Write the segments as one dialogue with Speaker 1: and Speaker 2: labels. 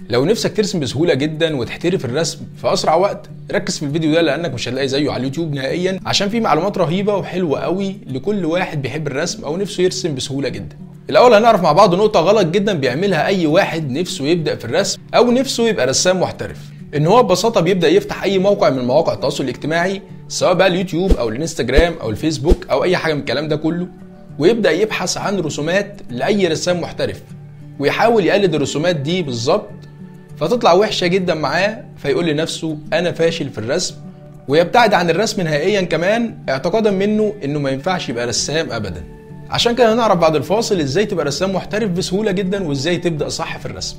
Speaker 1: لو نفسك ترسم بسهوله جدا وتحترف الرسم في اسرع وقت ركز في الفيديو ده لانك مش هتلاقي زيه على اليوتيوب نهائيا عشان فيه معلومات رهيبه وحلوه قوي لكل واحد بيحب الرسم او نفسه يرسم بسهوله جدا الاول هنعرف مع بعض نقطه غلط جدا بيعملها اي واحد نفسه يبدا في الرسم او نفسه يبقى رسام محترف ان هو ببساطه بيبدا يفتح اي موقع من مواقع التواصل الاجتماعي سواء بقى اليوتيوب او الانستجرام او الفيسبوك او اي حاجه من الكلام ده كله ويبدا يبحث عن رسومات لاي رسام محترف ويحاول يقلد الرسومات دي بالظبط فتطلع وحشه جدا معاه فيقول لنفسه انا فاشل في الرسم ويبتعد عن الرسم نهائيا كمان اعتقادا منه انه ما ينفعش يبقى رسام ابدا عشان كده هنعرف بعد الفاصل ازاي تبقى رسام محترف بسهوله جدا وازاي تبدا صح في الرسم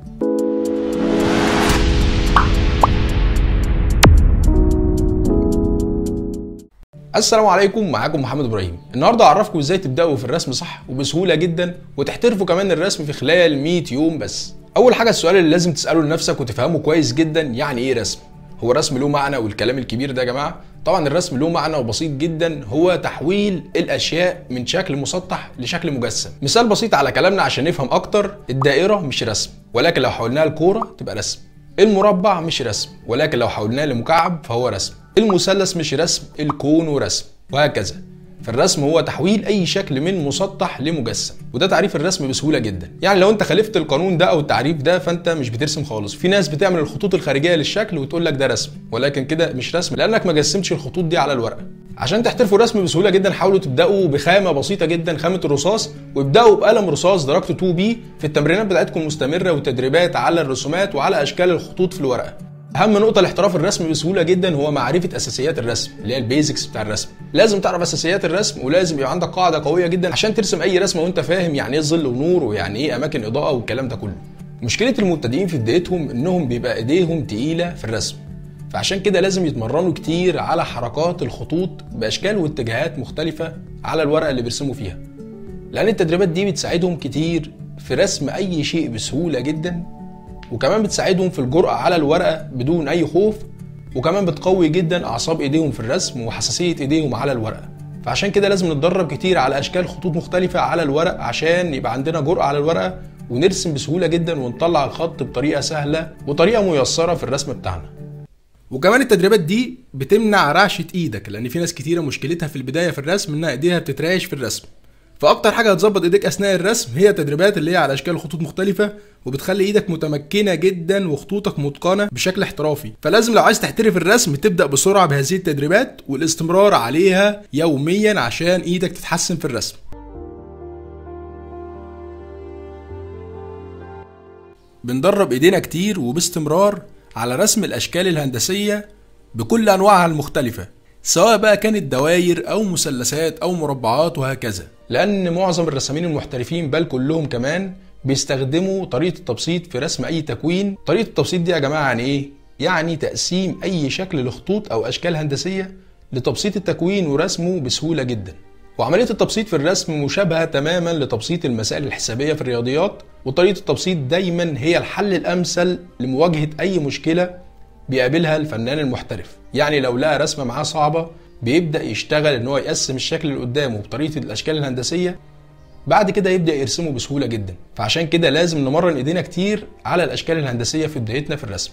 Speaker 1: السلام عليكم معاكم محمد ابراهيم النهارده هعرفكم ازاي تبداوا في الرسم صح وبسهوله جدا وتحترفوا كمان الرسم في خلال 100 يوم بس اول حاجه السؤال اللي لازم تساله لنفسك وتفهمه كويس جدا يعني ايه رسم هو الرسم له معنى والكلام الكبير ده يا جماعه طبعا الرسم له معنى وبسيط جدا هو تحويل الاشياء من شكل مسطح لشكل مجسم مثال بسيط على كلامنا عشان نفهم اكتر الدائره مش رسم ولكن لو حولناها لكوره تبقى رسم المربع مش رسم ولكن لو حولناه لمكعب فهو رسم المثلث مش رسم الكون ورسم وهكذا فالرسم هو تحويل اي شكل من مسطح لمجسم وده تعريف الرسم بسهوله جدا يعني لو انت خالفت القانون ده او التعريف ده فانت مش بترسم خالص في ناس بتعمل الخطوط الخارجيه للشكل وتقول لك ده رسم ولكن كده مش رسم لانك ما جسمتش الخطوط دي على الورقه عشان تحترفوا الرسم بسهوله جدا حاولوا تبداوا بخامه بسيطه جدا خامه الرصاص وابداوا بقلم رصاص درجته 2 بي في التمرينات بتاعتكم مستمره وتدريبات على الرسومات وعلى اشكال الخطوط في الورقه اهم نقطه لاحتراف الرسم بسهوله جدا هو معرفه اساسيات الرسم اللي هي البيزكس بتاع الرسم لازم تعرف اساسيات الرسم ولازم يبقى عندك قاعده قويه جدا عشان ترسم اي رسمه وانت فاهم يعني ايه ظل ونور ويعني ايه اماكن اضاءه والكلام ده كله مشكله المبتدئين في بدايتهم انهم بيبقى ايديهم تقيله في الرسم فعشان كده لازم يتمرنوا كتير على حركات الخطوط باشكال واتجاهات مختلفه على الورقه اللي بيرسموا فيها لان التدريبات دي بتساعدهم كتير في رسم اي شيء بسهوله جدا وكمان بتساعدهم في الجرأة على الورقة بدون أي خوف وكمان بتقوي جدا أعصاب إيديهم في الرسم وحساسية إيديهم على الورقة فعشان كده لازم نتدرب كتير على أشكال خطوط مختلفة على الورق عشان يبقى عندنا جرأة على الورقة ونرسم بسهولة جدا ونطلع الخط بطريقة سهلة وطريقة ميسرة في الرسم بتاعنا وكمان التدريبات دي بتمنع رعشة ايدك لان في ناس كتيرة مشكلتها في البداية في الرسم انها ايديها بتترعش في الرسم فاكتر حاجه هتظبط ايديك اثناء الرسم هي تدريبات اللي هي على اشكال خطوط مختلفه وبتخلي ايدك متمكنه جدا وخطوطك متقنه بشكل احترافي فلازم لو عايز تحترف الرسم تبدا بسرعه بهذه التدريبات والاستمرار عليها يوميا عشان ايدك تتحسن في الرسم بندرب ايدينا كتير وباستمرار على رسم الاشكال الهندسيه بكل انواعها المختلفه سواء بقى كانت دواير او مثلثات او مربعات وهكذا لان معظم الرسامين المحترفين بل كلهم كمان بيستخدموا طريقه التبسيط في رسم اي تكوين طريقه التبسيط دي يا جماعه يعني ايه يعني تقسيم اي شكل لخطوط او اشكال هندسيه لتبسيط التكوين ورسمه بسهوله جدا وعمليه التبسيط في الرسم مشابهه تماما لتبسيط المسائل الحسابيه في الرياضيات وطريقه التبسيط دايما هي الحل الامثل لمواجهه اي مشكله بيقابلها الفنان المحترف يعني لو لقى رسمه معاه صعبه بيبدا يشتغل ان هو يقسم الشكل اللي قدامه بطريقه الاشكال الهندسيه بعد كده يبدا يرسمه بسهوله جدا فعشان كده لازم نمرن ايدينا كتير على الاشكال الهندسيه في بدايتنا في الرسم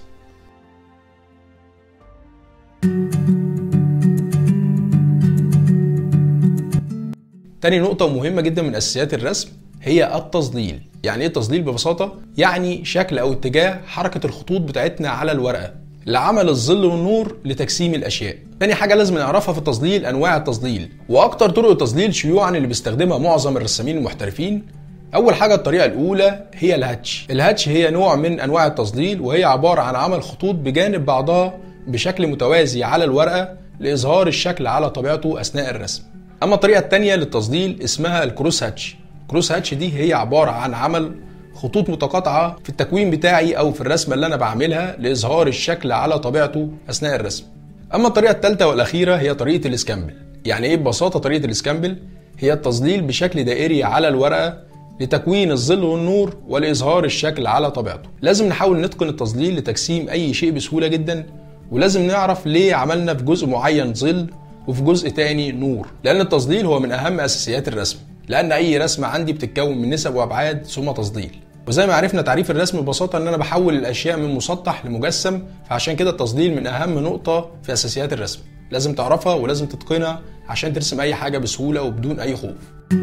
Speaker 1: تاني نقطة مهمة جدا من أساسيات الرسم هي التظليل يعني ايه التظليل ببساطة؟ يعني شكل أو اتجاه حركة الخطوط بتاعتنا على الورقة لعمل الظل والنور لتجسيم الاشياء. تاني حاجه لازم نعرفها في التظليل انواع التظليل، واكتر طرق التظليل شيوعا اللي بيستخدمها معظم الرسامين المحترفين اول حاجه الطريقه الاولى هي الهاتش. الهاتش هي نوع من انواع التظليل وهي عباره عن عمل خطوط بجانب بعضها بشكل متوازي على الورقه لاظهار الشكل على طبيعته اثناء الرسم. اما الطريقه الثانيه للتظليل اسمها الكروس هاتش. الكروس هاتش دي هي عباره عن عمل خطوط متقاطعة في التكوين بتاعي أو في الرسمة اللي أنا بعملها لإظهار الشكل على طبيعته أثناء الرسم. أما الطريقة الثالثة والأخيرة هي طريقة الإسكامبل. يعني إيه ببساطة طريقة الإسكامبل؟ هي التظليل بشكل دائري على الورقة لتكوين الظل والنور ولإظهار الشكل على طبيعته. لازم نحاول نتقن التظليل لتجسيم أي شيء بسهولة جدا ولازم نعرف ليه عملنا في جزء معين ظل وفي جزء تاني نور لأن التظليل هو من أهم أساسيات الرسم لأن أي رسمة عندي بتتكون من نسب وأبعاد ثم تظليل وزي ما عرفنا تعريف الرسم ببساطه ان انا بحول الاشياء من مسطح لمجسم فعشان كده التظليل من اهم نقطه في اساسيات الرسم لازم تعرفها ولازم تتقنها عشان ترسم اي حاجه بسهوله وبدون اي خوف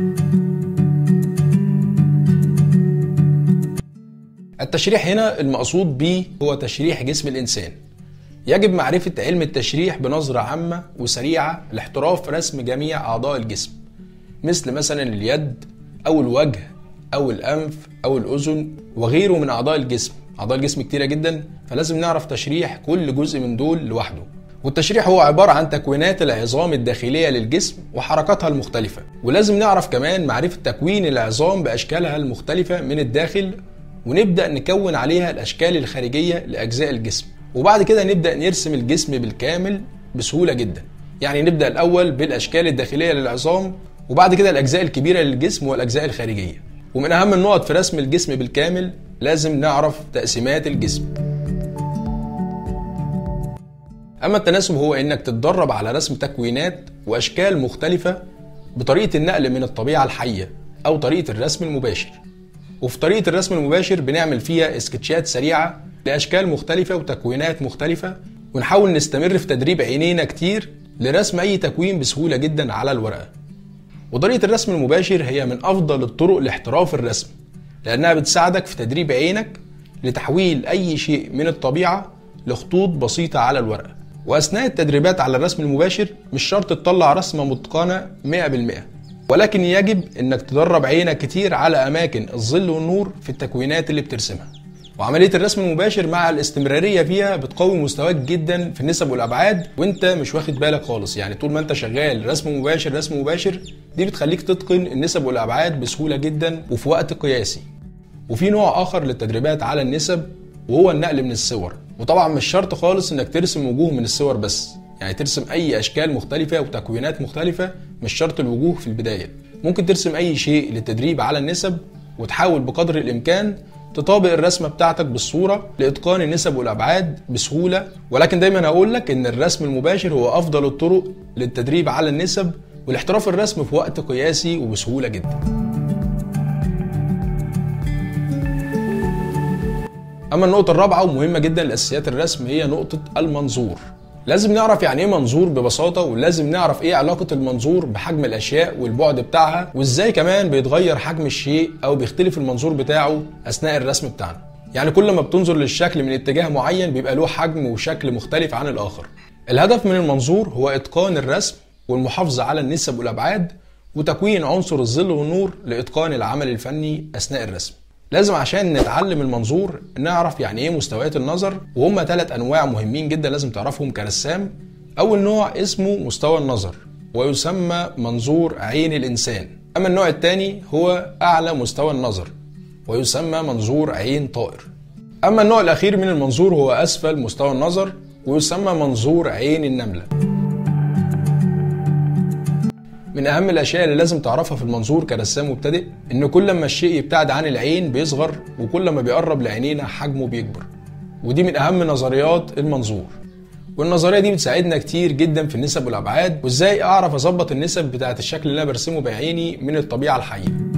Speaker 1: التشريح هنا المقصود به هو تشريح جسم الانسان يجب معرفة علم التشريح بنظرة عامة وسريعة لاحتراف رسم جميع أعضاء الجسم مثل مثلا اليد أو الوجه أو الأنف أو الأذن وغيره من أعضاء الجسم أعضاء الجسم كتيرة جدا فلازم نعرف تشريح كل جزء من دول لوحده والتشريح هو عبارة عن تكوينات العظام الداخلية للجسم وحركاتها المختلفة ولازم نعرف كمان معرفة تكوين العظام بأشكالها المختلفة من الداخل ونبدأ نكون عليها الأشكال الخارجية لأجزاء الجسم وبعد كده نبدأ نرسم الجسم بالكامل بسهولة جدا يعني نبدأ الأول بالأشكال الداخلية للعظام وبعد كده الأجزاء الكبيرة للجسم والأجزاء الخارجية ومن أهم النقط في رسم الجسم بالكامل لازم نعرف تقسيمات الجسم أما التناسب هو إنك تتدرب على رسم تكوينات وأشكال مختلفة بطريقة النقل من الطبيعة الحية أو طريقة الرسم المباشر وفي طريقة الرسم المباشر بنعمل فيها اسكتشات سريعة لأشكال مختلفة وتكوينات مختلفة ونحاول نستمر في تدريب عينينا كتير لرسم أي تكوين بسهولة جدا على الورقة وطريقة الرسم المباشر هي من أفضل الطرق لاحتراف الرسم لأنها بتساعدك في تدريب عينك لتحويل أي شيء من الطبيعة لخطوط بسيطة على الورقة وأثناء التدريبات على الرسم المباشر مش شرط تطلع رسمة متقنة 100% ولكن يجب انك تدرب عينك كتير على اماكن الظل والنور في التكوينات اللي بترسمها وعمليه الرسم المباشر مع الاستمراريه فيها بتقوي مستواك جدا في النسب والابعاد وانت مش واخد بالك خالص يعني طول ما انت شغال رسم مباشر رسم مباشر دي بتخليك تتقن النسب والابعاد بسهوله جدا وفي وقت قياسي وفي نوع اخر للتدريبات على النسب وهو النقل من الصور وطبعا مش شرط خالص انك ترسم وجوه من الصور بس يعني ترسم اي اشكال مختلفه وتكوينات مختلفه مش شرط الوجوه في البدايه ممكن ترسم اي شيء للتدريب على النسب وتحاول بقدر الامكان تطابق الرسمه بتاعتك بالصوره لاتقان النسب والابعاد بسهوله ولكن دايما هقول لك ان الرسم المباشر هو افضل الطرق للتدريب على النسب والاحتراف الرسم في وقت قياسي وبسهوله جدا اما النقطه الرابعه ومهمه جدا لاساسيات الرسم هي نقطه المنظور لازم نعرف يعني ايه منظور ببساطة ولازم نعرف ايه علاقة المنظور بحجم الاشياء والبعد بتاعها وازاي كمان بيتغير حجم الشيء او بيختلف المنظور بتاعه اثناء الرسم بتاعنا يعني كل ما بتنظر للشكل من اتجاه معين بيبقى له حجم وشكل مختلف عن الاخر الهدف من المنظور هو اتقان الرسم والمحافظة على النسب والابعاد وتكوين عنصر الظل والنور لاتقان العمل الفني اثناء الرسم لازم عشان نتعلم المنظور نعرف يعني ايه مستويات النظر وهم ثلاث انواع مهمين جدا لازم تعرفهم كرسام اول نوع اسمه مستوى النظر ويسمى منظور عين الانسان اما النوع الثاني هو اعلى مستوى النظر ويسمى منظور عين طائر اما النوع الاخير من المنظور هو اسفل مستوى النظر ويسمى منظور عين النمله من اهم الاشياء اللي لازم تعرفها في المنظور كرسام مبتدئ ان كل ما الشيء يبتعد عن العين بيصغر وكل ما بيقرب لعينينا حجمه بيكبر ودي من اهم نظريات المنظور والنظريه دي بتساعدنا كتير جدا في النسب والابعاد وازاي اعرف اظبط النسب بتاعه الشكل اللي انا برسمه بعيني من الطبيعه الحيه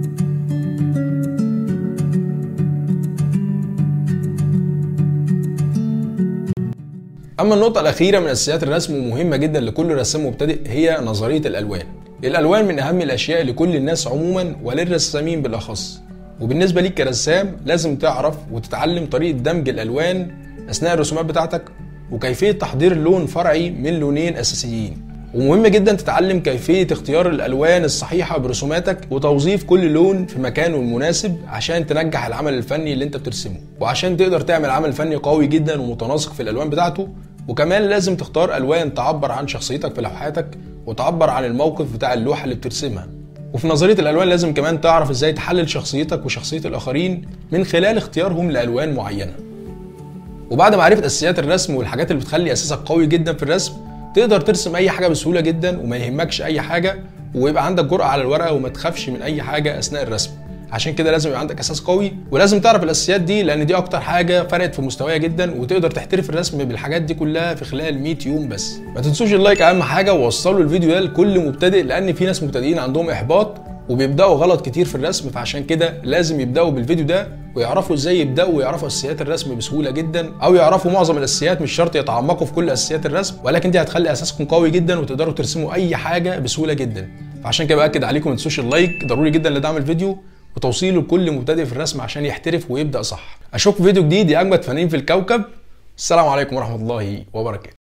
Speaker 1: اما النقطه الاخيره من اساسيات الرسم ومهمه جدا لكل رسام مبتدئ هي نظريه الالوان الالوان من اهم الاشياء لكل الناس عموما وللرسامين بالاخص وبالنسبه ليك كرسام لازم تعرف وتتعلم طريقه دمج الالوان اثناء الرسومات بتاعتك وكيفيه تحضير لون فرعي من لونين اساسيين ومهم جدا تتعلم كيفية اختيار الألوان الصحيحة برسوماتك وتوظيف كل لون في مكانه المناسب عشان تنجح العمل الفني اللي انت بترسمه وعشان تقدر تعمل عمل فني قوي جدا ومتناسق في الألوان بتاعته وكمان لازم تختار ألوان تعبر عن شخصيتك في لوحاتك وتعبر عن الموقف بتاع اللوحة اللي بترسمها وفي نظرية الألوان لازم كمان تعرف ازاي تحلل شخصيتك وشخصية الآخرين من خلال اختيارهم لألوان معينة وبعد معرفة أساسيات الرسم والحاجات اللي بتخلي أساسك قوي جدا في الرسم تقدر ترسم اي حاجه بسهوله جدا وما يهمكش اي حاجه ويبقى عندك جرأه على الورقه وما تخافش من اي حاجه اثناء الرسم عشان كده لازم يبقى عندك اساس قوي ولازم تعرف الاساسيات دي لان دي اكتر حاجه فرقت في مستوايا جدا وتقدر تحترف الرسم بالحاجات دي كلها في خلال 100 يوم بس ما تنسوش اللايك اهم حاجه ووصلوا الفيديو ده لكل مبتدئ لان في ناس مبتدئين عندهم احباط وبيبداوا غلط كتير في الرسم فعشان كده لازم يبداوا بالفيديو ده ويعرفوا ازاي يبداوا ويعرفوا اساسيات الرسم بسهوله جدا او يعرفوا معظم الاساسيات مش شرط يتعمقوا في كل اساسيات الرسم ولكن دي هتخلي اساسكم قوي جدا وتقدروا ترسموا اي حاجه بسهوله جدا فعشان كده باكد عليكم ما تنسوش اللايك ضروري جدا لدعم الفيديو وتوصيله لكل مبتدئ في الرسم عشان يحترف ويبدا صح اشوفكم فيديو جديد يا اجمد فنانين في الكوكب السلام عليكم ورحمه الله وبركاته